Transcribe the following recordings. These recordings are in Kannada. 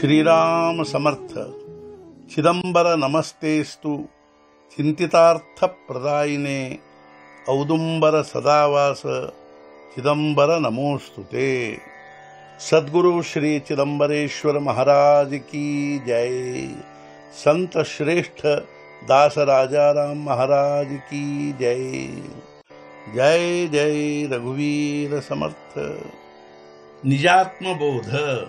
श्रीराम समर्थ चिदंबर नमस्तेस्तु चिंतितार्थप्रदायिने औदुंबर सदावास चिदंबर नमोस्तुते सद्गुरु श्री चिदंबरेश्वर महाराज की जय संत श्रेष्ठ दास राजाराम महाराज की जय जय जय रघुवीर समर्थ ನಿಜಾತ್ಮಬೋಧ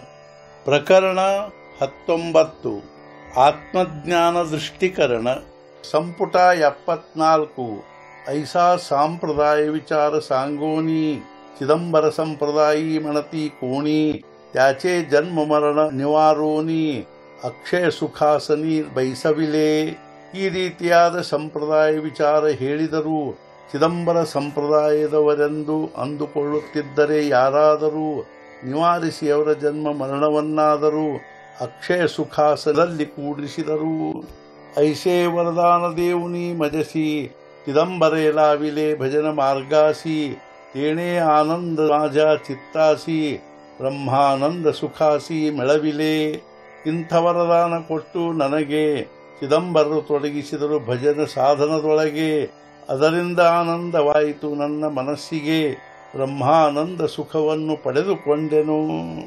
ಪ್ರಕರಣ ಹತ್ತೊಂಬತ್ತು ಆತ್ಮಜ್ಞಾನ ದೃಷ್ಟಿಕರಣ ಸಂಪುಟ ಎಪ್ಪತ್ನಾಲ್ಕು ಐಸಾ ಸಾಂಪ್ರದಾಯ ವಿಚಾರ सांगोनी चिदंबर संप्रदायी म्हणती कोणी त्याचे जन्म मरण निवारोनी ಅಕ್ಷಯ ಸುಖಾಸನಿ ಬಯಸವಿಲೆ ಈ ರೀತಿಯಾದ ಸಂಪ್ರದಾಯ ವಿಚಾರ ಹೇಳಿದರು ಚಿದಂಬರ ಸಂಪ್ರದಾಯದವರೆಂದು ಅಂದುಕೊಳ್ಳುತ್ತಿದ್ದರೆ ಯಾರಾದರೂ ನಿವಾರಿಸಿ ಅವರ ಜನ್ಮ ಮರಣವನ್ನಾದರೂ ಅಕ್ಷಯ ಸುಖಾಸನಲ್ಲಿ ಕೂಡಿಸಿದರು ಐಸೇ ವರದಾನ ದೇವುನಿ ಮಜಸಿ ಚಿದಂಬರೆ ಲಾವಿಲೆ ಭಜನ ಮಾರ್ಗಾಸಿ ತೇಣೇ ಆನಂದ ರಾಜ ಚಿತ್ತಾಸಿ ಬ್ರಹ್ಮಾನಂದ ಸುಖಾಸಿ ಮೆಳವಿಲೆ ಇಂಥ ವರದಾನ ಕೊಟ್ಟು ನನಗೆ ಚಿದಂಬರರು ತೊಡಗಿಸಿದರು ಭಜನ ಸಾಧನದೊಳಗೆ ಅದರಿಂದ ಆನಂದವಾಯಿತು ನನ್ನ ಮನಸ್ಸಿಗೆ ಬ್ರಹ್ಮಾನಂದ ಸುಖವನ್ನು ಪಡೆದುಕೊಂಡೆನು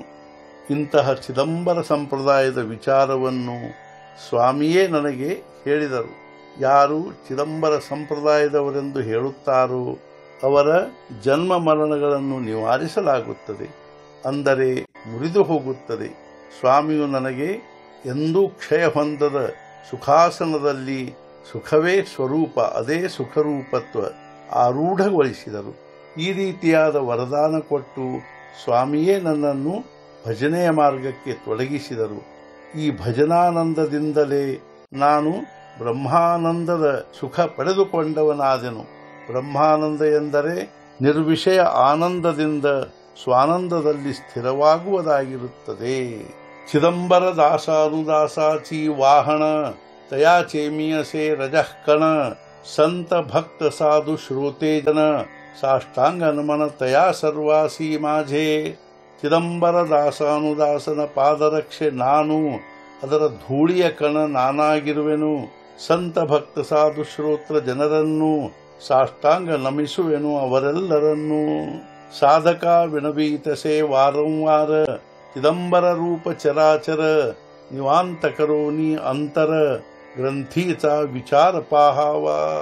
ಇಂತಹ ಚಿದಂಬರ ಸಂಪ್ರದಾಯದ ವಿಚಾರವನ್ನು ಸ್ವಾಮಿಯೇ ನನಗೆ ಹೇಳಿದರು ಯಾರು ಚಿದಂಬರ ಸಂಪ್ರದಾಯದವರೆಂದು ಹೇಳುತ್ತಾರೋ ಅವರ ಜನ್ಮ ಮರಣಗಳನ್ನು ನಿವಾರಿಸಲಾಗುತ್ತದೆ ಅಂದರೆ ಮುರಿದು ಹೋಗುತ್ತದೆ ಸ್ವಾಮಿಯು ನನಗೆ ಎಂದೂ ಕ್ಷಯ ಹೊಂದದ ಸುಖಾಸನದಲ್ಲಿ ಸುಖವೇ ಸ್ವರೂಪ ಅದೇ ಸುಖರೂಪತ್ವ ಆರೂಢಗೊಳಿಸಿದರು ಈ ರೀತಿಯಾದ ವರದಾನ ಕೊಟ್ಟು ಸ್ವಾಮಿಯೇ ನನ್ನನ್ನು ಭಜನೆಯ ಮಾರ್ಗಕ್ಕೆ ತೊಡಗಿಸಿದರು ಈ ಭಜನಾನಂದದಿಂದಲೇ ನಾನು ಬ್ರಹ್ಮಾನಂದದ ಸುಖ ಪಡೆದುಕೊಂಡವನಾದೆನು ಬ್ರಹ್ಮಾನಂದ ಎಂದರೆ ನಿರ್ವಿಷಯ ಆನಂದದಿಂದ ಸ್ವಾನಂದದಲ್ಲಿ ಸ್ಥಿರವಾಗುವುದಾಗಿರುತ್ತದೆ ಚಿದಂಬರ ದಾಸಾನುದಾಸಾಚಿ ವಾಹನ ತಯಾ ಚೇಮಿಯಸೆ ರಜಃ ಕಣ ಸಂತ ಭಕ್ತ ಸಾಧು ಶ್ರೋತೆ ಜನ ಸಾಷ್ಟಾಂಗ ನಮನ ತಯಾ ಸರ್ವಾಸಿ ಮಾঝে ಚಿದಂಬರ ದಾಸಾನುದಾಸನ ಪಾದರಕ್ಷೆ ನಾನು ಅದರ ಧೂಳಿಯ ಕಣ ನಾನಾಗಿರುವೆನು ಸಂತ ಭಕ್ತ ಸಾಧು ಶ್ರೋತ್ರ ಜನರನ್ನು ಸಾಷ್ಟಾಂಗ ನಮಿಸುವೆನು ಅವರೆಲ್ಲರನ್ನೂ ಸಾಧಕ ವಿನವೀತಸೆ ವಾರಂವಾರ ಚಿದಂಬರ ರೂಪ ಚರಾಚರ ನಿವಾಂತ ಕರೋನಿ ಅಂತರ ಗ್ರಂಥೀತ ವಿಚಾರ ಪಾಹಾವ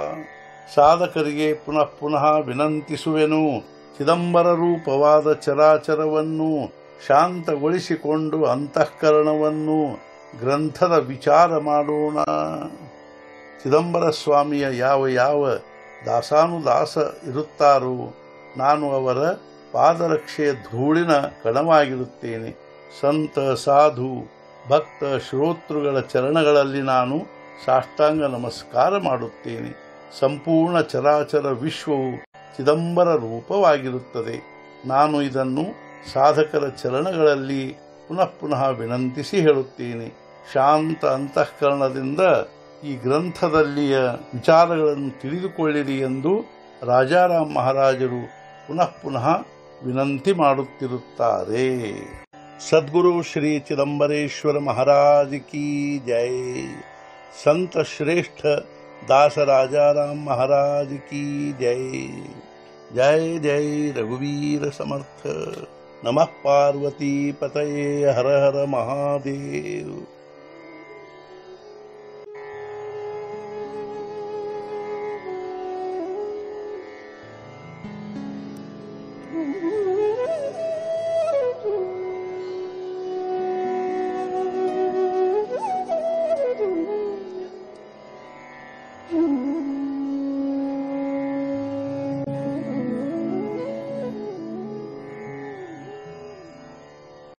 ಸಾಧಕರಿಗೆ ಪುನಃ ಪುನಃ ವಿನಂತಿಸುವೆನು ಚಿದಂಬರ ರೂಪವಾದ ಚರಾಚರವನ್ನು ಶಾಂತಗೊಳಿಸಿಕೊಂಡು ಅಂತಃಕರಣವನ್ನು ಗ್ರಂಥದ ವಿಚಾರ ಮಾಡೋಣ ಚಿದಂಬರ ಸ್ವಾಮಿಯ ಯಾವ ಯಾವ ದಾಸಾನುದಾಸ ಇರುತ್ತಾರೋ ನಾನು ಅವರ ಪಾದರಕ್ಷೆಯ ಧೂಳಿನ ಕಣವಾಗಿರುತ್ತೇನೆ ಸಂತ ಸಾಧು ಭಕ್ತ ಶ್ರೋತೃಗಳ ಚರಣಗಳಲ್ಲಿ ನಾನು ಸಾಷ್ಟಾಂಗ ನಮಸ್ಕಾರ ಮಾಡುತ್ತೇನೆ ಸಂಪೂರ್ಣ ಚರಾಚರ ವಿಶ್ವವು ಚಿದಂಬರ ರೂಪವಾಗಿರುತ್ತದೆ ನಾನು ಇದನ್ನು ಸಾಧಕರ ಚರಣಗಳಲ್ಲಿ ಪುನಃ ಪುನಃ ವಿನಂತಿಸಿ ಹೇಳುತ್ತೇನೆ ಶಾಂತ ಅಂತಃಕರಣದಿಂದ ಈ ಗ್ರಂಥದಲ್ಲಿಯ ವಿಚಾರಗಳನ್ನು ತಿಳಿದುಕೊಳ್ಳಿರಿ ಎಂದು ರಾಜಾರಾಮ್ ಮಹಾರಾಜರು ಪುನಃ ಪುನಃ ವಿನಂತಿ ಮಾಡುತ್ತಿರುತ್ತಾರೆ ಸದ್ಗುರು ಶ್ರೀ ಚಿದಂಬರೇಶ್ವರ ಮಹಾರಾಜ್ ಕಿ ಜೈ ಸಂತ ಶ್ರೇಷ್ಠ दास राजाराम महाराज की जय जय जय रघुवीर समर्थ नमः पार्वती पतये हर हर महादेव